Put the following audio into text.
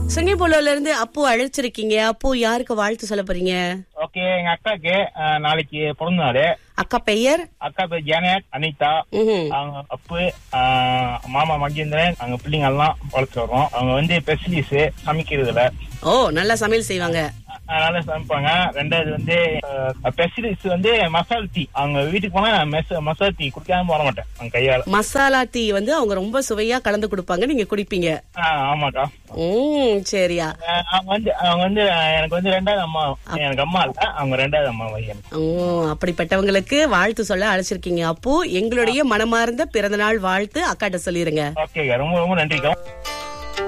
சிங்கப்பூர்ல இருந்து அப்பு அழைச்சிருக்கீங்க அப்பு யாருக்கு வாழ்த்து சொல்ல போறீங்க ஓகே எங்க அக்காக்கு அஹ், நாளைக்கு பிறந்த நாள் அக்கா பெயர் அக்கா பேர் ஜானட் அனிதா ம்ஹும். அவங்க அப்பு அஹ், மாமா மகேந்திரன் அவங்க பிள்ளைங்க எல்லாம் வளர்த்து வரோம் அவங்க வந்து பெசிலிஸ் சமைக்கிறதுல ஓ நல்லா சமையல் செய்வாங்க அதனால சமைப்பாங்க ரெண்டாவது வந்து பெசிலிஸ் வந்து மசால் டீ அவங்க வீட்டுக்கு போனா நான் மெஸ் மசால் டீ குடிக்காம வர மாட்டேன் அவங்க கையால மசாலா டீ வந்து அவங்க ரொம்ப சுவையா கலந்து கொடுப்பாங்க நீங்க குடிப்பீங்க ஆஹ், ஆமாக்கா ம் சரியா அஹ், அவங்க வந்து அவங்க வந்து அஹ், எனக்கு வந்து ரெண்டாவது அம்மா எனக்கு அம்மா இல்ல அவங்க ரெண்டாவது அம்மா பையன் ஓ அப்படிப்பட்டவங்களுக்கு வாழ்த்து சொல்ல அழைச்சிருக்கீங்க அப்போ எங்களுடைய மனமார்ந்த பிறந்தநாள் வாழ்த்து அக்காட்ட சொல்லிருங்க ஓகே ரொம்ப ரொம்ப நன்றிக்கா